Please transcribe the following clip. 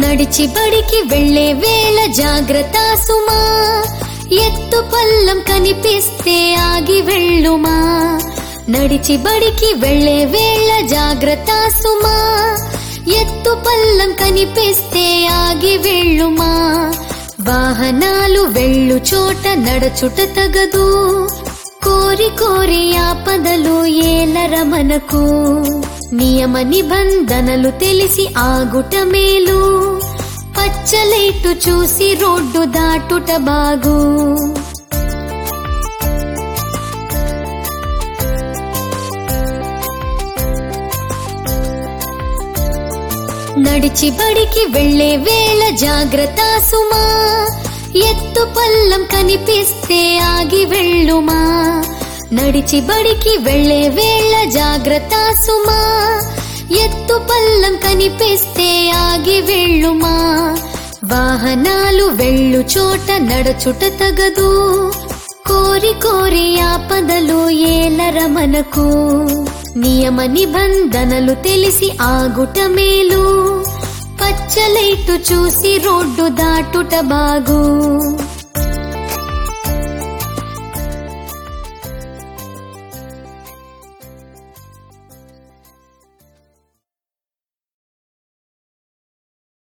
నడిచి బడికి వెళ్ళే వేళ జాగ్రత్త సుమా ఎత్తు పల్లం కనిపిస్తే ఆగి వెళ్ళుమా నడిచి బడికి వెళ్ళే వేళ జాగ్రత్త సుమా ఎత్తు పల్లం కనిపిస్తే ఆగి వెళ్ళుమా వాహనాలు వెళ్ళు చోట నడచుట తగదు కోరి కోరి ఆపదలు ఏలర మనకు నియమ నిబంధనలు తెలిసి ఆగుట మేలు పచ్చలైటు చూసి రోడ్డు దాటుట బాగు నడిచి బడికి వెళ్ళే వేళ జాగ్రత్త సుమా ఎత్తు పల్లం కనిపిస్తే ఆగి వెళ్ళుమా నడిచి బడికి వెళ్ళే వేళ జాగ్రత్త సుమా ఎత్తు పల్లం కనిపిస్తే ఆగి వెళ్ళుమా వాహనాలు వెళ్ళు చోట నడచుట తగదు కోరి కోరి ఆపదలు ఏలర మనకు నియమ నిబంధనలు తెలిసి ఆగుట మేలు పచ్చలైటు చూసి రోడ్డు దాటుట బాగు